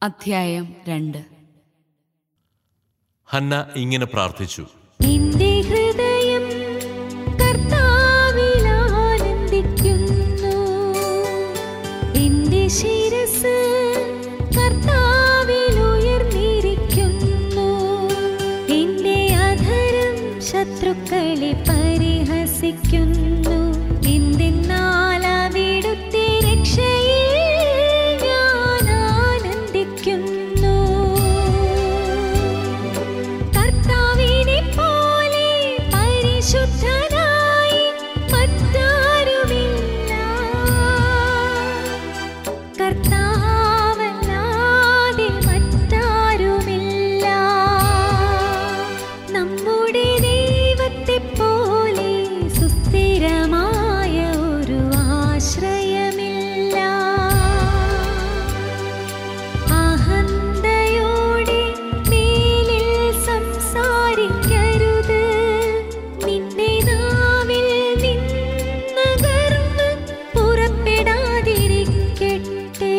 അധ്യായം രണ്ട് ഹന്ന ഇങ്ങനെ പ്രാർത്ഥിച്ചു എന്റെ ഹൃദയം കർത്താവിൽ ആനന്ദിക്കുന്നു എന്റെ ശിരസ് കർത്താവിൽ ഉയർന്നിരിക്കുന്നു എന്റെ അധരം ശത്രുക്കളെ പരിഹസിക്കുന്നു എന്തെന്നാൽ അവിടുത്തെ രക്ഷയിൽ ഞാൻ ആനന്ദിക്കുന്നു കർത്താവിനെ പോലെ പരിശുദ്ധനായി മറ്റാരുമില്ല കർത്താവല്ലാതെ മറ്റാരുമില്ല നമ്മുടെ ദൈവത്തെ പോലെ സുസ്ഥിരമായ ഒരു ആശ്രയമില്ല അഹന്തയോടെ മേലിൽ സംസാരിക്കരുത് നിന്റെ നാവിൽ നിന്ന് ഗർവ്വം പുറപ്പെടാതിരിക്കട്ടെ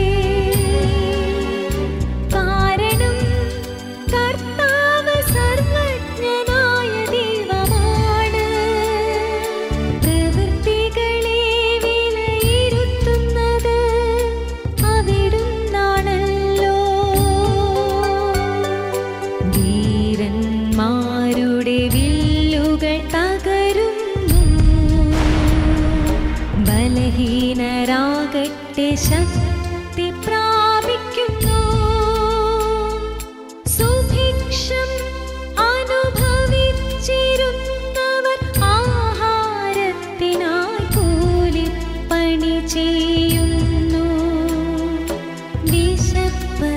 കാരണം കർത്താവ് സർവജ്ഞനായ ദൈവമാണ് പ്രവൃത്തികളെ വിലയിരുത്തുന്നത് അവിടുന്നാണല്ലോ വീരന്മാരുടെ വില്ലുകൾ തകരുന്നു ബലഹീനരാകട്ടെ ശക്തി പ്രാപിക്കുന്നു സുഭിക്ഷം അനുഭവിച്ചിരുന്നവർ ആഹാരത്തിനായി കൂലിപ്പണി ചെയ്യുന്നു വിശപ്പ്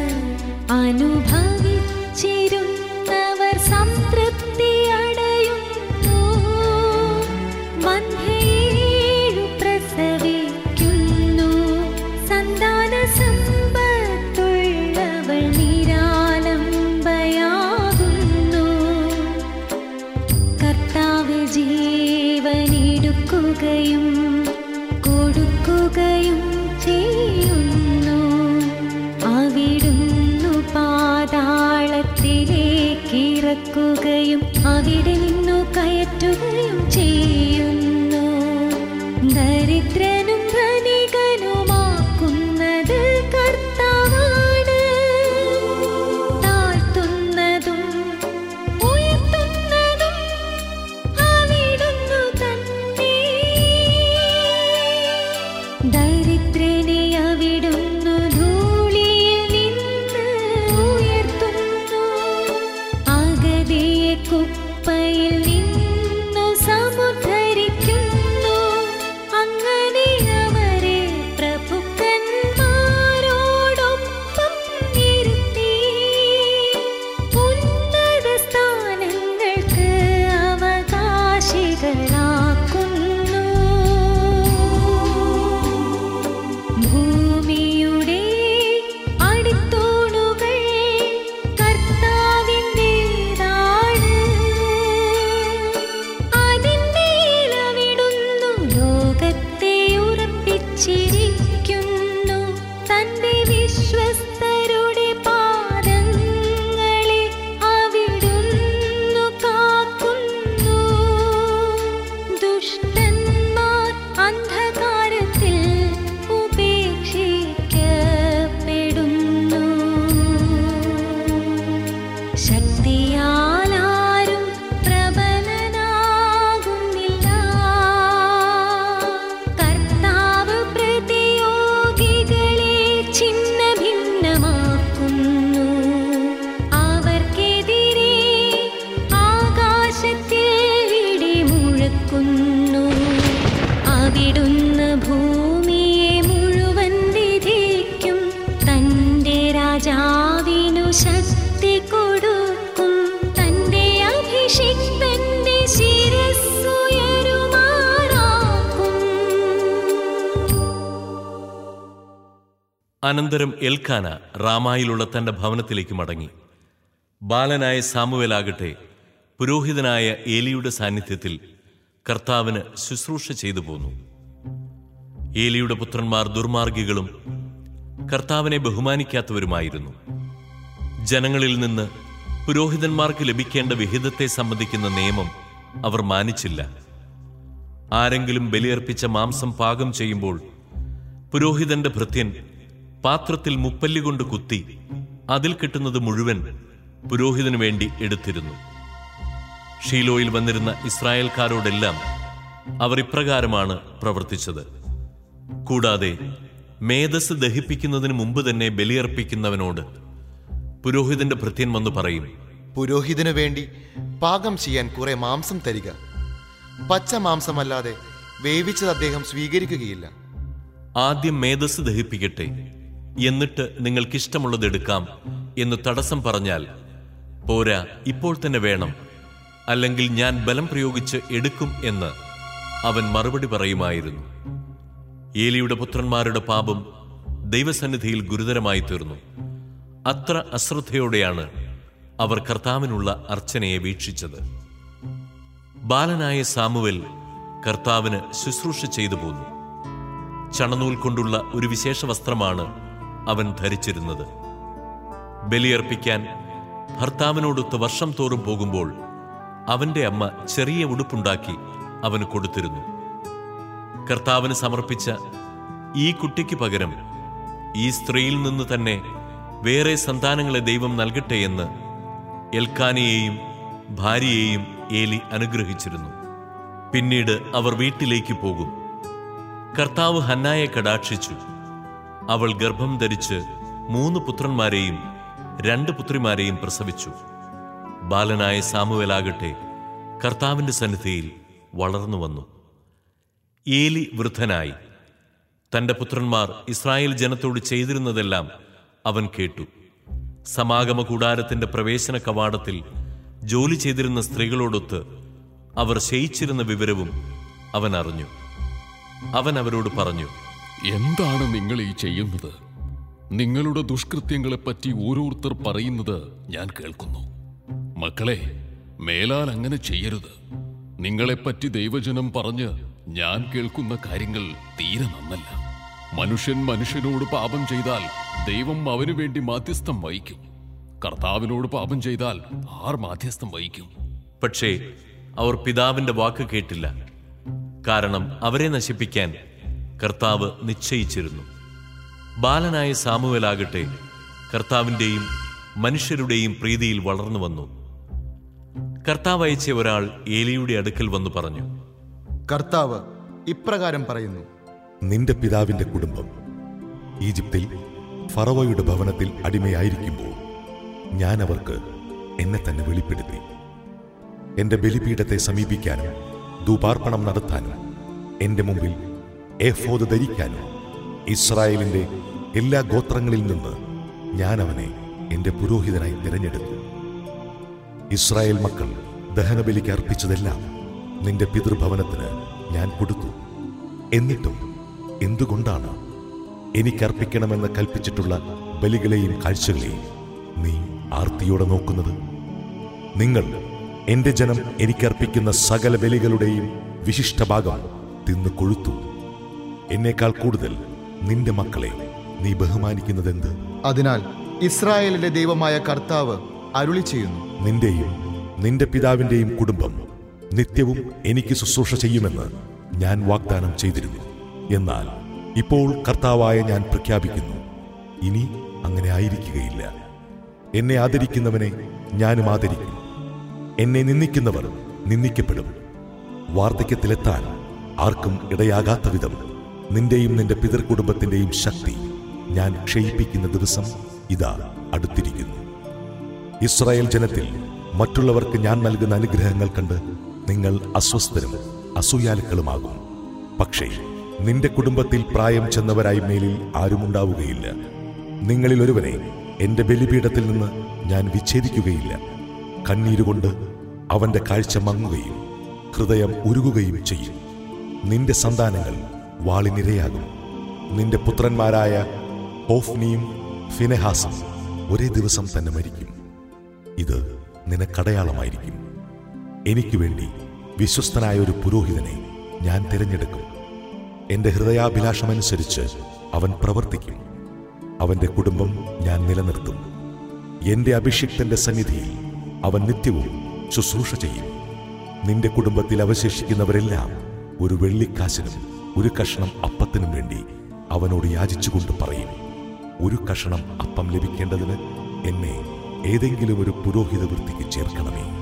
അനുഭവിച്ചിരുന്നവർ സംതൃപ്തി അടയുന്നു മന്ധേഴു പ്രസവിക്കുന്നു സന്താന സമ്പത്തുള്ളവൾ നിരാലംബയാകുന്നു കർത്താവ് ജീവനെടുക്കുകയും കൊടുക്കുകയും ചെയ്യുന്നു അവിടുന്നു പാതാളത്തിലേക്ക് ഇറക്കുകയും അവിടെ നിന്നു കയറ്റുകയും ചെയ്യുന്നു ദരിദ്രനും ധനികനുമാക്കുന്നത് കർത്താവാണ് താഴ്ത്തുന്നതും ഉയർത്തുന്നതും അവിടുന്നു തന്നെ ദരിദ്രനെ അവിടുന്നു ധൂളിയിൽ നിന്ന് ഉയർത്തുന്നു അഗതിയെ കുപ്പയിൽ നിന്നു സമുദ്ധരിക്കുന്നു അങ്ങനെ അവരെ പ്രഭുക്കന്മാരോടൊപ്പം നിർത്തി ഉന്നത സ്ഥാനങ്ങൾക്ക് അവകാശികളാക്കുന്നു ഭൂമിയുടെ അടിത്തോണുകൾ കർത്താവിൻ്റെതാണ് അതിന്മേൽ അവിടുന്നു ലോകത്തെ ഉറപ്പിച്ചിരിക്കുന്നു തന്റെ വിശ്വസ്തരുടെ പാദങ്ങളെ അവിടുന്നു കാക്കുന്നു ദുഷ്ടന്മാർ അന്ധകാരത്തിൽ ഉപേക്ഷിക്കപ്പെടുന്നു ശക്തിയാൽ ആരും പ്രബലനാകുന്നില്ല കർത്താവ് പ്രതിയോഗികളെ ഛിന്ന ഭിന്നമാക്കുന്നു അവർക്കെതിരെ ആകാശത്തിൽ ഇടി മുഴക്കുന്നു അവിടുന്ന് ഭൂമിയെ മുഴുവൻ വിധിക്കും തന്റെ രാജാവിനു ശക്തി കൊടുക്കും തന്റെ അഭിഷിക്തന്റെ ശിരസ്സുയരുമാറാക്കും അനന്തരം എൽക്കാന റാമായിലുള്ള തന്റെ ഭവനത്തിലേക്ക് മടങ്ങി ബാലനായ സാമുവേലാകട്ടെ പുരോഹിതനായ ഏലിയുടെ സാന്നിധ്യത്തിൽ കർത്താവിന് ശുശ്രൂഷ ചെയ്തു പോന്നു ഏലിയുടെ പുത്രന്മാർ ദുർമാർഗികളും കർത്താവിനെ ബഹുമാനിക്കാത്തവരുമായിരുന്നു ജനങ്ങളിൽ നിന്ന് പുരോഹിതന്മാർക്ക് ലഭിക്കേണ്ട വിഹിതത്തെ സംബന്ധിക്കുന്ന നിയമം അവർ മാനിച്ചില്ല ആരെങ്കിലും ബലിയർപ്പിച്ച മാംസം പാകം ചെയ്യുമ്പോൾ പുരോഹിതന്റെ ഭൃത്യൻ പാത്രത്തിൽ മുപ്പല്ലി കൊണ്ട് കുത്തി അതിൽ കിട്ടുന്നത് മുഴുവൻ പുരോഹിതനു വേണ്ടി എടുത്തിരുന്നു ഷീലോയിൽ വന്നിരുന്ന ഇസ്രായേൽക്കാരോടെല്ലാം അവർ ഇപ്രകാരമാണ് പ്രവർത്തിച്ചത് കൂടാതെ മേധസ് ദഹിപ്പിക്കുന്നതിന് മുമ്പ് തന്നെ ബലിയർപ്പിക്കുന്നവനോട് പുരോഹിതന്റെ ഭൃത്യൻ വന്നു പറയും പുരോഹിതനു വേണ്ടി പാകം ചെയ്യാൻ കുറെ മാംസം തരിക പച്ച മാംസമല്ലാതെ വേവിച്ചത് അദ്ദേഹം സ്വീകരിക്കുകയില്ല ആദ്യം മേധസ് ദഹിപ്പിക്കട്ടെ എന്നിട്ട് നിങ്ങൾക്കിഷ്ടമുള്ളത് എടുക്കാം എന്ന് തടസ്സം പറഞ്ഞാൽ പോരാ ഇപ്പോൾ തന്നെ വേണം അല്ലെങ്കിൽ ഞാൻ ബലം പ്രയോഗിച്ച് എടുക്കും എന്ന് അവൻ മറുപടി പറയുമായിരുന്നു ഏലിയുടെ പുത്രന്മാരുടെ പാപം ദൈവസന്നിധിയിൽ ഗുരുതരമായി തീർന്നു അത്ര അശ്രദ്ധയോടെയാണ് അവർ കർത്താവിനുള്ള അർച്ചനയെ വീക്ഷിച്ചത് ബാലനായ സാമുവൽ കർത്താവിന് ശുശ്രൂഷ ചെയ്തു പോന്നു ചണനൂൽ കൊണ്ടുള്ള ഒരു വിശേഷ വസ്ത്രമാണ് അവൻ ധരിച്ചിരുന്നത് ബലിയർപ്പിക്കാൻ ഭർത്താവിനോടൊത്ത് വർഷം തോറും പോകുമ്പോൾ അവന്റെ അമ്മ ചെറിയ ഉടുപ്പുണ്ടാക്കി അവന് കൊടുത്തിരുന്നു കർത്താവിന് സമർപ്പിച്ച ഈ കുട്ടിക്ക് പകരം ഈ സ്ത്രീയിൽ നിന്ന് തന്നെ വേറെ സന്താനങ്ങളെ ദൈവം നൽകട്ടെ എന്ന് എൽക്കാനയെയും ഭാര്യയെയും ഏലി അനുഗ്രഹിച്ചിരുന്നു പിന്നീട് അവർ വീട്ടിലേക്ക് പോകും കർത്താവ് ഹന്നായെ കടാക്ഷിച്ചു അവൾ ഗർഭം ധരിച്ച് മൂന്ന് പുത്രന്മാരെയും രണ്ട് പുത്രിമാരെയും പ്രസവിച്ചു ബാലനായ സാമുവലാകട്ടെ കർത്താവിന്റെ സന്നിധിയിൽ വളർന്നു വന്നു ഏലി വൃദ്ധനായി തന്റെ പുത്രന്മാർ ഇസ്രായേൽ ജനത്തോട് ചെയ്തിരുന്നതെല്ലാം അവൻ കേട്ടു സമാഗമ കൂടാരത്തിന്റെ പ്രവേശന കവാടത്തിൽ ജോലി ചെയ്തിരുന്ന സ്ത്രീകളോടൊത്ത് അവർ ശയിച്ചിരുന്ന വിവരവും അവൻ അറിഞ്ഞു അവൻ അവരോട് പറഞ്ഞു എന്താണ് നിങ്ങൾ ഈ ചെയ്യുന്നത് നിങ്ങളുടെ ദുഷ്കൃത്യങ്ങളെപ്പറ്റി ഓരോരുത്തർ പറയുന്നത് ഞാൻ കേൾക്കുന്നു മക്കളെ മേലാൽ അങ്ങനെ ചെയ്യരുത് നിങ്ങളെപ്പറ്റി ദൈവജനം പറഞ്ഞ് ഞാൻ കേൾക്കുന്ന കാര്യങ്ങൾ തീരെ നന്നല്ല മനുഷ്യൻ മനുഷ്യനോട് പാപം ചെയ്താൽ ദൈവം അവനു വേണ്ടി മാധ്യസ്ഥം വഹിക്കും കർത്താവിനോട് പാപം ചെയ്താൽ ആർ മാധ്യസ്ഥം വഹിക്കും പക്ഷേ അവർ പിതാവിന്റെ വാക്ക് കേട്ടില്ല കാരണം അവരെ നശിപ്പിക്കാൻ കർത്താവ് നിശ്ചയിച്ചിരുന്നു ബാലനായ സാമുവലാകട്ടെ കർത്താവിന്റെയും മനുഷ്യരുടെയും പ്രീതിയിൽ വളർന്നു വന്നു കർത്താവ് അയച്ച ഒരാൾ ഏലിയുടെ അടുക്കൽ വന്നു പറഞ്ഞു കർത്താവ് ഇപ്രകാരം പറയുന്നു നിന്റെ പിതാവിന്റെ കുടുംബം ഈജിപ്തിൽ ഫറവോയുടെ ഭവനത്തിൽ അടിമയായിരിക്കുമ്പോൾ ഞാൻ അവർക്ക് എന്നെ തന്നെ വെളിപ്പെടുത്തി എന്റെ ബലിപീഠത്തെ സമീപിക്കാനും ധൂപാർപ്പണം നടത്താനും എന്റെ മുമ്പിൽ ഏഫോദ് ധരിക്കാനും ഇസ്രായേലിന്റെ എല്ലാ ഗോത്രങ്ങളിൽ നിന്ന് ഞാൻ അവനെ എന്റെ പുരോഹിതനായി തിരഞ്ഞെടുത്തു ഇസ്രായേൽ മക്കൾ ദഹനബലിക്ക് അർപ്പിച്ചതെല്ലാം നിന്റെ പിതൃഭവനത്തിന് ഞാൻ കൊടുത്തു എന്നിട്ടും എന്തുകൊണ്ടാണ് എനിക്കർപ്പിക്കണമെന്ന് കൽപ്പിച്ചിട്ടുള്ള ബലികളെയും കാഴ്ചകളെയും നീ ആർത്തിയോടെ നോക്കുന്നത് നിങ്ങൾ എന്റെ ജനം എനിക്കർപ്പിക്കുന്ന സകല ബലികളുടെയും വിശിഷ്ട ഭാഗം തിന്നു കൊഴുത്തു എന്നേക്കാൾ കൂടുതൽ നിന്റെ മക്കളെ നീ ബഹുമാനിക്കുന്നതെന്ത് അതിനാൽ ഇസ്രായേലിന്റെ ദൈവമായ കർത്താവ് അരുളി ചെയ്യുന്നു നിന്റെയും നിന്റെ പിതാവിന്റെയും കുടുംബം നിത്യവും എനിക്ക് ശുശ്രൂഷ ചെയ്യുമെന്ന് ഞാൻ വാഗ്ദാനം ചെയ്തിരുന്നു എന്നാൽ ഇപ്പോൾ കർത്താവായ ഞാൻ പ്രഖ്യാപിക്കുന്നു ഇനി അങ്ങനെ ആയിരിക്കുകയില്ല എന്നെ ആദരിക്കുന്നവനെ ഞാനും ആദരിക്കും എന്നെ നിന്ദിക്കുന്നവർ നിന്ദിക്കപ്പെടും വാർദ്ധക്യത്തിലെത്താൻ ആർക്കും ഇടയാകാത്ത വിധം നിന്റെയും നിന്റെ പിതൃകുടുംബത്തിന്റെയും ശക്തി ഞാൻ ക്ഷയിപ്പിക്കുന്ന ദിവസം ഇതാ അടുത്തിരിക്കുന്നു ഇസ്രായേൽ ജനത്തിൽ മറ്റുള്ളവർക്ക് ഞാൻ നൽകുന്ന അനുഗ്രഹങ്ങൾ കണ്ട് നിങ്ങൾ അസ്വസ്ഥരും അസൂയാലുക്കളുമാകും പക്ഷേ നിന്റെ കുടുംബത്തിൽ പ്രായം ചെന്നവരായി മേലിൽ ആരുമുണ്ടാവുകയില്ല നിങ്ങളിൽ ഒരുവനെ എന്റെ ബലിപീഠത്തിൽ നിന്ന് ഞാൻ വിച്ഛേദിക്കുകയില്ല കണ്ണീരുകൊണ്ട് അവന്റെ കാഴ്ച മങ്ങുകയും ഹൃദയം ഉരുകുകയും ചെയ്യും നിന്റെ സന്താനങ്ങൾ വാളിനിരയാകും നിന്റെ പുത്രന്മാരായ ഹോഫ്നിയും ഫിനെഹാസും ഒരേ ദിവസം തന്നെ മരിക്കും ഇത് നിനക്കടയാളമായിരിക്കും എനിക്ക് വേണ്ടി വിശ്വസ്തനായ ഒരു പുരോഹിതനെ ഞാൻ തിരഞ്ഞെടുക്കും എന്റെ ഹൃദയാഭിലാഷമനുസരിച്ച് അവൻ പ്രവർത്തിക്കും അവന്റെ കുടുംബം ഞാൻ നിലനിർത്തും എന്റെ അഭിഷിക്തന്റെ സന്നിധിയിൽ അവൻ നിത്യവും ശുശ്രൂഷ ചെയ്യും നിന്റെ കുടുംബത്തിൽ അവശേഷിക്കുന്നവരെല്ലാം ഒരു വെള്ളിക്കാശിനും ഒരു കഷണം അപ്പത്തിനും വേണ്ടി അവനോട് യാചിച്ചുകൊണ്ട് പറയും ഒരു കഷണം അപ്പം ലഭിക്കേണ്ടതിന് എന്നെ ഏതെങ്കിലും ഒരു പുരോഹിത വൃത്തിക്ക് ചേർക്കണമേ